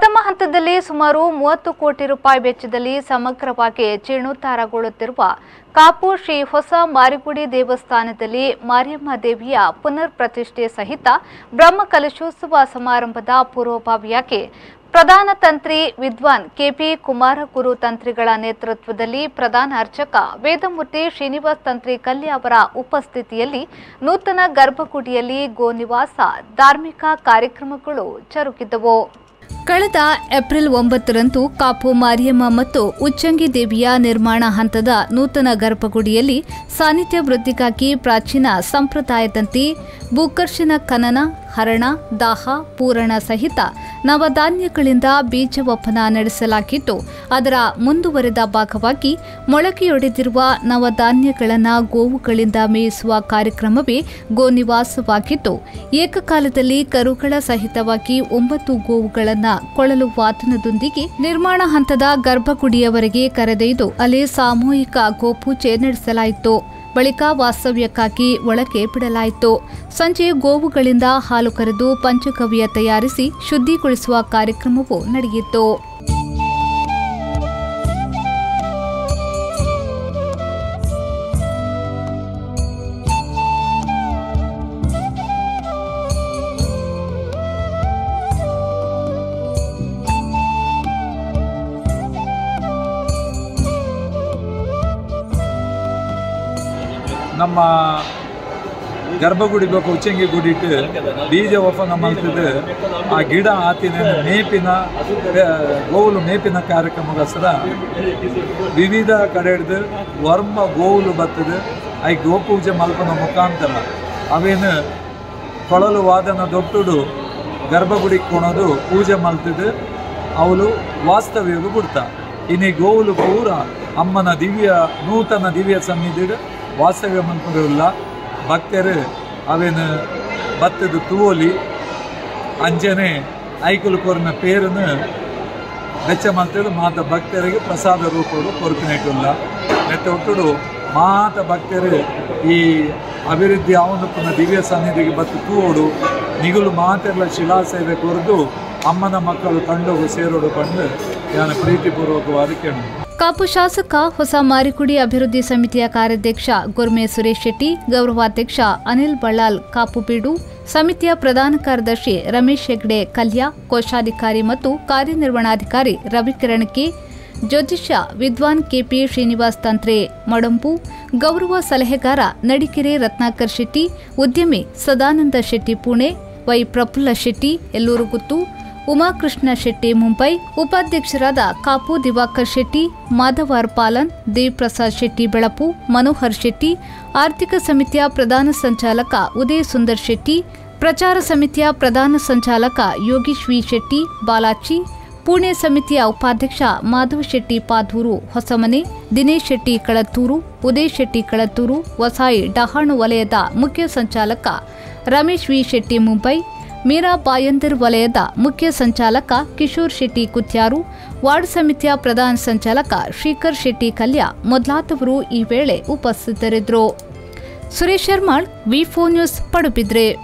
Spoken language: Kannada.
ಪ್ರಥಮ ಹಂತದಲ್ಲಿ ಸುಮಾರು ಮೂವತ್ತು ಕೋಟಿ ರೂಪಾಯಿ ವೆಚ್ಚದಲ್ಲಿ ಸಮಗ್ರವಾಗಿ ಜೀರ್ಣೋದ್ಧಾರಗೊಳ್ಳುತ್ತಿರುವ ಕಾಪು ಶ್ರೀ ಹೊಸ ಮಾರಿಗುಡಿ ದೇವಸ್ಥಾನದಲ್ಲಿ ಮಾರಿಯಮ್ಮ ದೇವಿಯ ಪುನರ್ ಪ್ರತಿಷ್ಠೆ ಸಹಿತ ಬ್ರಹ್ಮಕಲಶೋತ್ಸವ ಸಮಾರಂಭದ ಪೂರ್ವಭಾವಿಯಾಗಿ ಪ್ರಧಾನ ತಂತ್ರಿ ವಿದ್ವಾನ್ ಕೆಪಿ ಕುಮಾರಗುರು ತಂತ್ರಿಗಳ ನೇತೃತ್ವದಲ್ಲಿ ಪ್ರಧಾನ ಅರ್ಚಕ ವೇದಮೂರ್ತಿ ಶ್ರೀನಿವಾಸ್ ತಂತ್ರಿ ಕಲ್ಯ ಅವರ ಉಪಸ್ಥಿತಿಯಲ್ಲಿ ನೂತನ ಗರ್ಭಗುಡಿಯಲ್ಲಿ ಗೋನಿವಾಸ ಧಾರ್ಮಿಕ ಕಾರ್ಯಕ್ರಮಗಳು ಜರುಗಿದವು ಕಳೆದ ಏಪ್ರಿಲ್ ಒಂಬತ್ತರಂದು ಕಾಪು ಮಾರಿಯಮ್ಮ ಮತ್ತು ಉಚ್ಚಂಗಿ ದೇವಿಯ ನಿರ್ಮಾಣ ಹಂತದ ನೂತನ ಗರ್ಭಗುಡಿಯಲ್ಲಿ ಸಾನ್ನಿಧ್ಯ ವೃದ್ಧಿಗಾಗಿ ಪ್ರಾಚೀನ ಸಂಪ್ರದಾಯದಂತೆ ಭೂಕರ್ಷಣ ಖನನ ಹರಣ ದಾಹ ಪೂರಣ ಸಹಿತ ನವಧಾನ್ಯಗಳಿಂದ ಬೀಜವಪ್ಪನ ನಡೆಸಲಾಗಿದ್ದು ಅದರ ಮುಂದುವರೆದ ಭಾಗವಾಗಿ ಮೊಳಕೆಯೊಡೆದಿರುವ ನವಧಾನ್ಯಗಳನ್ನು ಗೋವುಗಳಿಂದ ಮೇಯಿಸುವ ಕಾರ್ಯಕ್ರಮವೇ ಗೋನಿವಾಸವಾಗಿದ್ದು ಏಕಕಾಲದಲ್ಲಿ ಕರುಗಳ ಸಹಿತವಾಗಿ ಒಂಬತ್ತು ಗೋವುಗಳನ್ನು ಕೊಳಲು ವಾದನದೊಂದಿಗೆ ನಿರ್ಮಾಣ ಹಂತದ ಗರ್ಭಗುಡಿಯವರೆಗೆ ಕರೆದೊಯ್ದು ಅಲ್ಲಿ ಸಾಮೂಹಿಕ ಗೋಪೂಜೆ ನಡೆಸಲಾಯಿತು ಬಳಿಕ ವಾಸ್ತವ್ಯಕ್ಕಾಗಿ ಒಳಗೆ ಬಿಡಲಾಯಿತು ಸಂಜೆ ಗೋವುಗಳಿಂದ ಹಾಲು ಕರೆದು ಪಂಚಗವ್ಯ ತಯಾರಿಸಿ ಶುದ್ಧಿಗೊಳಿಸುವ ಕಾರ್ಯಕ್ರಮವೂ ನಡೆಯಿತು ನಮ್ಮ ಗರ್ಭಗುಡಿ ಬೇಕು ಉಚ್ಚಂಗಿ ಗುಡಿಟ್ಟು ಬೀಜ ಒಪ್ಪಂಗ ಮಲ್ತಿದ್ದು ಆ ಗಿಡ ಆತಿನ ಮೇಪಿನ ಆ, ಗೋವುಲು ಮೇಪಿನ ಕಾರ್ಯಕ್ರಮಗೋಸ್ಕರ ವಿವಿಧ ಕಡೆ ಹಿಡ್ದು ವರ್ಮ ಗೋವುಲು ಬರ್ತದೆ ಐ ಗೋಪೂಜೆ ಮಲ್ಪನ ಮುಖಾಂತರ ಅವೇನು ಕೊಳಲು ವಾದನ ದೊಟ್ಟುಡು ಗರ್ಭಗುಡಿಗೆ ಕೊಣೋದು ಪೂಜೆ ಮಲ್ತಿದ್ದು ಅವಳು ವಾಸ್ತವ್ಯಗೂ ಬಿಡ್ತಾ ಇನ್ನು ಈ ಗೋವುಲು ಪೂರ ಅಮ್ಮನ ದಿವ್ಯ ನೂತನ ದಿವ್ಯ ಸನ್ನಿಧಿಡು ವಾಸ್ತವ್ಯ ಮಲ್ಪದಿಲ್ಲ ಭಕ್ತರು ಅವೇನು ಭತ್ತದ ತೂವಲಿ ಅಂಜನೆ ಐಕುಲು ಕೊರಿನ ಪೇರನ್ನು ವೆಚ್ಚ ಮಾಡ್ತಿದ್ದು ಮಾತ ಭಕ್ತರಿಗೆ ಪ್ರಸಾದ ರೂಪಗಳು ಕೊರಪಿನಿಟ್ಟಿಲ್ಲ ನೆತ್ತ ಒಟ್ಟುಡು ಮಾತ ಭಕ್ತರು ಈ ಅಭಿವೃದ್ಧಿ ಅವನಪ್ಪನ ದಿವ್ಯ ಸನ್ನಿಧಿಗೆ ಬತ್ತು ತೂವೋಡು ನಿಗುಲು ಮಾತೆಲ್ಲ ಶಿಲಾ ಸೇವೆ ಕೊರೆದು ಅಮ್ಮನ ಮಕ್ಕಳು ಕಂಡೋಗು ಸೇರೋಡು ಕಂಡು ನಾನು ಪ್ರೀತಿಪೂರ್ವಕವಾಗಿ ಕೇಳು ಕಾಪು ಶಾಸಕ ಹೊಸ ಮಾರಿಗುಡಿ ಅಭಿವೃದ್ಧಿ ಸಮಿತಿಯ ಕಾರ್ಯಾಧ್ಯಕ್ಷ ಗುರ್ಮೆ ಸುರೇಶ್ ಶೆಟ್ಟಿ ಗೌರವಾಧ್ಯಕ್ಷ ಅನಿಲ್ ಬಳ್ಳಾಲ್ ಕಾಪುಬೀಡು ಸಮಿತಿಯ ಪ್ರಧಾನ ಕಾರ್ಯದರ್ಶಿ ರಮೇಶ್ ಹೆಗ್ಡೆ ಕಲ್ಯ ಕೋಶಾಧಿಕಾರಿ ಮತ್ತು ಕಾರ್ಯನಿರ್ವಹಣಾಧಿಕಾರಿ ರವಿಕಿರಣ್ ಕೆ ಜ್ಯೋತಿಷ್ಯ ವಿದ್ವಾನ್ ಕೆಪಿ ಶ್ರೀನಿವಾಸ್ ತಂತ್ರೆ ಮಡಂಪು ಗೌರವ ಸಲಹೆಗಾರ ನಡಿಕೆರೆ ರತ್ನಾಕರ್ ಶೆಟ್ಟಿ ಉದ್ಯಮಿ ಸದಾನಂದ ಶೆಟ್ಟಿ ಪುಣೆ ವೈ ಪ್ರಫುಲ್ಲ ಶೆಟ್ಟಿ ಎಲ್ಲೂರುಗುತ್ತು ಉಮಾಕೃಷ್ಣ ಶೆಟ್ಟಿ ಮುಂಬೈ ಉಪಾಧ್ಯಕ್ಷರಾದ ಕಾಪು ದಿವಾಕರ್ ಶೆಟ್ಟಿ ಮಾಧವಾರ್ ಪಾಲನ್ ದೇವಿಪ್ರಸಾದ್ ಶೆಟ್ಟಿ ಬೆಳಪು ಮನೋಹರ್ ಶೆಟ್ಟಿ ಆರ್ಥಿಕ ಸಮಿತಿಯ ಪ್ರಧಾನ ಸಂಚಾಲಕ ಉದಯ್ ಸುಂದರ್ ಶೆಟ್ಟಿ ಪ್ರಚಾರ ಸಮಿತಿಯ ಪ್ರಧಾನ ಸಂಚಾಲಕ ಯೋಗೀಶ್ ವಿ ಶೆಟ್ಟಿ ಬಾಲಾಚಿ ಪುಣೆ ಸಮಿತಿಯ ಉಪಾಧ್ಯಕ್ಷ ಮಾಧವ ಶೆಟ್ಟಿ ಪಾದೂರು ಹೊಸಮನೆ ದಿನೇಶ್ ಶೆಟ್ಟಿ ಕಳತ್ತೂರು ಉದಯ್ ಶೆಟ್ಟಿ ಕಳತ್ತೂರು ವಸಾಯಿ ಡಹಾಣು ವಲಯದ ಮುಖ್ಯ ಸಂಚಾಲಕ ರಮೇಶ್ ವಿ ಶೆಟ್ಟಿ ಮುಂಬೈ ಮೀರಾ ಬಾಯಂದರ್ ವಲಯದ ಮುಖ್ಯ ಸಂಚಾಲಕ ಕಿಶೋರ್ ಶೆಟ್ಟಿ ಕುತ್ಯಾರು ವಾರ್ಡ್ ಸಮಿತಿಯ ಪ್ರಧಾನ ಸಂಚಾಲಕ ಶ್ರೀಕರ್ ಶೆಟ್ಟಿ ಕಲ್ಯ ಮೊದಲಾದವರು ಈ ವೇಳೆ ಉಪಸ್ಥಿತರಿದ್ದರು ಸುರೇಶ್ ಶರ್ಮಾಳ್ ವಿ ನ್ಯೂಸ್ ಪಡುಬಿದ್ರೆ